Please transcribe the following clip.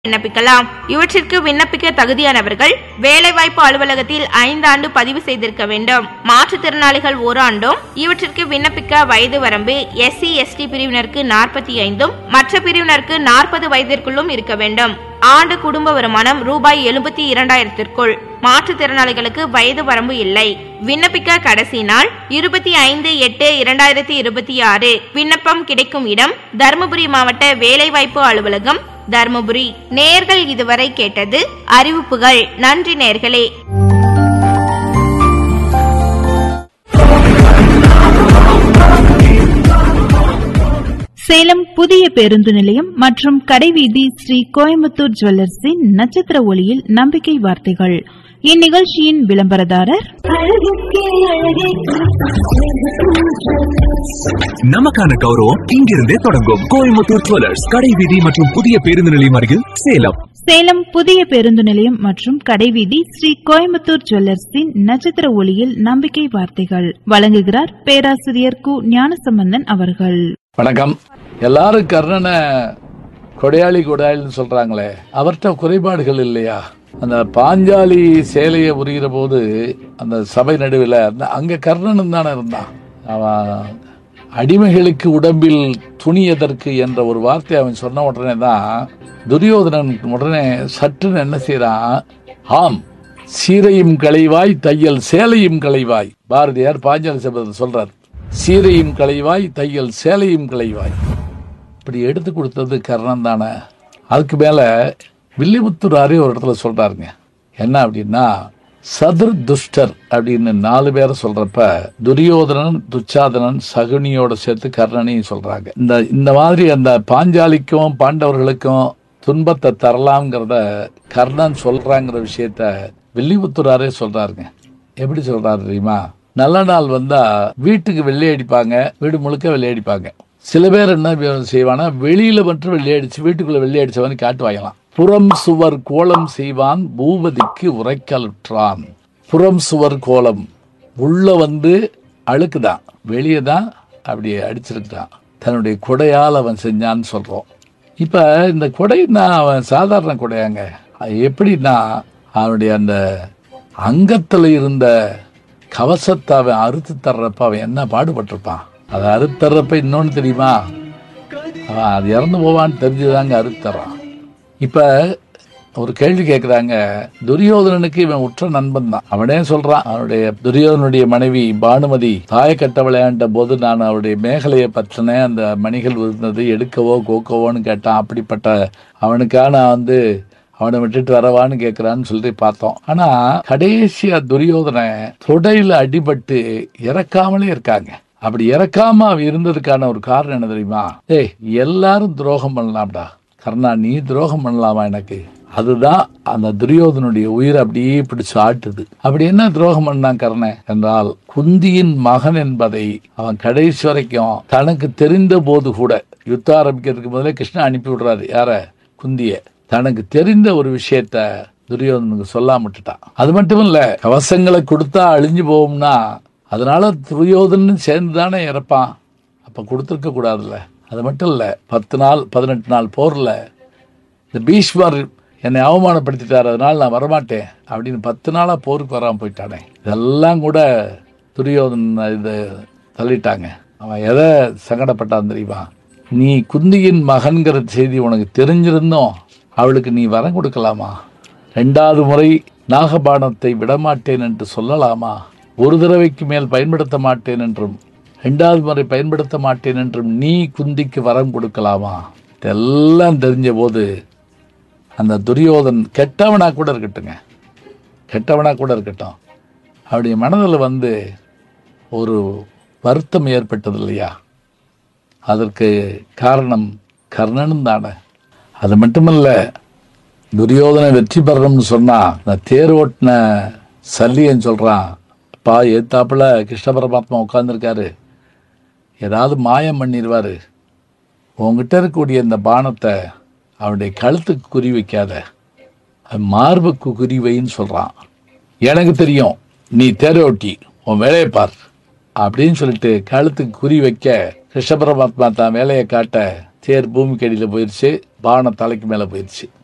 விண்ணப்பிக்கலாம் இவற்றிற்கு விண்ணப்பிக்க தகுதியானவர்கள் வேலைவாய்ப்பு அலுவலகத்தில் ஐந்தாண்டு பதிவு செய்திருக்க வேண்டும் மாற்றுத்திறனாளிகள் ஒரு ஆண்டும் இவற்றிற்கு விண்ணப்பிக்க வயது வரம்பு எஸ்சி எஸ்டி பிரிவினருக்கு நாற்பத்தி ஐந்தும் மற்ற பிரிவினருக்கு நாற்பது வயதிற்குள்ளும் இருக்க வேண்டும் ஆண்டு குடும்ப வருமானம் ரூபாய் எழுபத்தி இரண்டாயிரத்திற்குள் மாற்றுத்திறனாளிகளுக்கு வயது வரம்பு இல்லை விண்ணப்பிக்க கடைசி நாள் இருபத்தி ஐந்து எட்டு இரண்டாயிரத்தி இருபத்தி ஆறு விண்ணப்பம் கிடைக்கும் இடம் தருமபுரி மாவட்ட வேலைவாய்ப்பு அலுவலகம் தருமபுரி நேர்கள் இதுவரை கேட்டது அறிவிப்புகள் நன்றி நேர்களே சேலம் புதிய பேருந்து நிலையம் மற்றும் கடைவீதி ஸ்ரீ கோயம்புத்தூர் ஜுவல்லர்ஸின் நட்சத்திர ஒளியில் நம்பிக்கை வார்த்தைகள் இந்நிகழ்ச்சியின் விளம்பரதாரர் நமக்கான கௌரவம் இங்கிருந்தே தொடங்கும் கோயம்புத்தூர் ஜுவல்லர்ஸ் கடை வீதி மற்றும் புதிய பேருந்து நிலையம் அருகில் சேலம் சேலம் புதிய பேருந்து நிலையம் மற்றும் கடைவீதி ஸ்ரீ கோயம்புத்தூர் ஜுவல்லர்ஸின் நட்சத்திர ஒளியில் நம்பிக்கை வார்த்தைகள் வழங்குகிறார் பேராசிரியர் கு ஞானசம்பந்தன் அவர்கள் வணக்கம் எல்லாரும் கர்ணனை கொடையாளி கொடையாளின்னு சொல்றாங்களே அவர்கிட்ட குறைபாடுகள் இல்லையா அந்த பாஞ்சாலி சேலையை உரிகிற போது அந்த சபை நடுவில் அங்க கர்ணனும் தானே இருந்தான் அவன் அடிமைகளுக்கு உடம்பில் துணி எதற்கு என்ற ஒரு வார்த்தை அவன் சொன்ன உடனே தான் துரியோதனன் உடனே சற்றுன்னு என்ன செய்யறான் ஆம் சீரையும் களைவாய் தையல் சேலையும் களைவாய் பாரதியார் பாஞ்சாலி சபதத்தை சொல்றார் சீரையும் களைவாய் தையல் சேலையும் களைவாய் இப்படி எடுத்து கொடுத்தது கர்ணன் தானே அதுக்கு மேல வில்லிபுத்தூராரே ஒரு இடத்துல சொல்றாருங்க என்ன அப்படின்னா சதுர் துஷ்டர் அப்படின்னு நாலு பேரை சொல்றப்ப துரியோதனன் துச்சாதனன் சகுனியோட சேர்த்து கர்ணனையும் சொல்றாங்க இந்த இந்த மாதிரி அந்த பாஞ்சாலிக்கும் பாண்டவர்களுக்கும் துன்பத்தை தரலாம்ங்கிறத கர்ணன் சொல்றாங்கிற விஷயத்த வில்லிபுத்தூராரே சொல்றாருங்க எப்படி சொல்றாரு தெரியுமா நல்ல நாள் வந்தா வீட்டுக்கு வெள்ளை அடிப்பாங்க வீடு முழுக்க வெள்ளை அடிப்பாங்க சில பேர் என்ன செய்வானா வெளியில மட்டும் வெள்ளை அடிச்சு வீட்டுக்குள்ள வெள்ளை அடிச்சவன் காட்டு வாங்கலாம் புறம் சுவர் கோலம் செய்வான் பூபதிக்கு உரைக்கலுற்றான் புறம் சுவர் கோலம் உள்ள வந்து அழுக்குதான் வெளியே தான் அப்படி அடிச்சிருக்கான் தன்னுடைய கொடையால் அவன் செஞ்சான்னு சொல்றோம் இப்ப இந்த கொடைன்னா அவன் சாதாரண கொடையாங்க அது எப்படின்னா அவனுடைய அந்த அங்கத்துல இருந்த கவசத்தை அவன் அறுத்து தர்றப்ப அவன் என்ன பாடுபட்டிருப்பான் அதை அறுத்து தர்றப்ப இன்னொன்னு தெரியுமா அவன் அது இறந்து போவான்னு தெரிஞ்சுதாங்க அறுத்து தர்றான் இப்ப ஒரு கேள்வி கேட்குறாங்க துரியோதனனுக்கு இவன் உற்ற நண்பன் தான் அவனே சொல்றான் அவனுடைய துரியோதனுடைய மனைவி பானுமதி தாயக்கட்ட விளையாண்ட போது நான் அவருடைய மேகலையை பற்றினேன் அந்த மணிகள் இருந்தது எடுக்கவோ கோக்கவோன்னு கேட்டான் அப்படிப்பட்ட அவனுக்கா நான் வந்து அவனை விட்டுட்டு வரவான்னு கேட்கிறான்னு சொல்லி பார்த்தோம் ஆனா கடைசியா துரியோதனை தொடையில அடிபட்டு இறக்காமலே இருக்காங்க அப்படி இறக்காம அவ இருந்ததுக்கான ஒரு காரணம் என்ன தெரியுமா ஏய் எல்லாரும் துரோகம் பண்ணலாம்டா கர்ணா நீ துரோகம் பண்ணலாமா எனக்கு அதுதான் அந்த துரியோதனுடைய உயிரை அப்படியே பிடிச்சு ஆட்டுது அப்படி என்ன துரோகம் பண்ணான் கர்ணன் என்றால் குந்தியின் மகன் என்பதை அவன் கடைசி வரைக்கும் தனக்கு தெரிந்த போது கூட யுத்தம் ஆரம்பிக்கிறதுக்கு முதல்ல கிருஷ்ணன் அனுப்பி விடுறாரு யார குந்திய தனக்கு தெரிந்த ஒரு விஷயத்த துரியோதனுக்கு சொல்லாம விட்டுட்டான் அது மட்டும் இல்ல கவசங்களை கொடுத்தா அழிஞ்சு போகும்னா அதனால துரியோதனன் சேர்ந்து தானே இறப்பான் அப்ப கொடுத்துருக்க கூடாதுல்ல அது மட்டும் இல்ல பத்து நாள் பதினெட்டு நாள் போர்ல இந்த பீஷ்மர் என்னை அவமானப்படுத்திட்டார் அதனால நான் வரமாட்டேன் அப்படின்னு பத்து நாளா போருக்கு வராம போயிட்டானே இதெல்லாம் கூட துரியோதன் இது தள்ளிட்டாங்க அவன் எதை சங்கடப்பட்டான் தெரியுமா நீ குந்தியின் மகன்கிற செய்தி உனக்கு தெரிஞ்சிருந்தோம் அவளுக்கு நீ வரம் கொடுக்கலாமா ரெண்டாவது முறை நாகபானத்தை விடமாட்டேன் என்று சொல்லலாமா ஒரு தடவைக்கு மேல் பயன்படுத்த மாட்டேன் என்றும் ரெண்டாவது முறை பயன்படுத்த மாட்டேன் என்றும் நீ குந்திக்கு வரம் கொடுக்கலாமா இதெல்லாம் தெரிஞ்ச போது அந்த துரியோதன் கெட்டவனா கூட இருக்கட்டுங்க கெட்டவனா கூட இருக்கட்டும் அவருடைய மனதில் வந்து ஒரு வருத்தம் ஏற்பட்டது இல்லையா அதற்கு காரணம் கர்ணனும் தானே அது மட்டுமல்ல துரியோதனை வெற்றி பெறணும்னு சொன்னா நான் தேர் ஓட்டின சல்லியன் சொல்றான் பா ஏத்தாப்புல கிருஷ்ண பரமாத்மா உட்கார்ந்துருக்காரு ஏதாவது மாயம் பண்ணிடுவாரு உங்ககிட்ட இருக்கக்கூடிய இந்த பானத்தை அவனுடைய கழுத்துக்கு குறி வைக்காத அது மார்புக்கு குறி வைன்னு சொல்றான் எனக்கு தெரியும் நீ தேரோட்டி உன் வேலையை பார் அப்படின்னு சொல்லிட்டு கழுத்துக்கு குறி வைக்க கிருஷ்ண பரமாத்மா தான் வேலையை காட்ட தேர் பூமிக்கு அடியில் போயிடுச்சு பானம் தலைக்கு மேலே போயிடுச்சு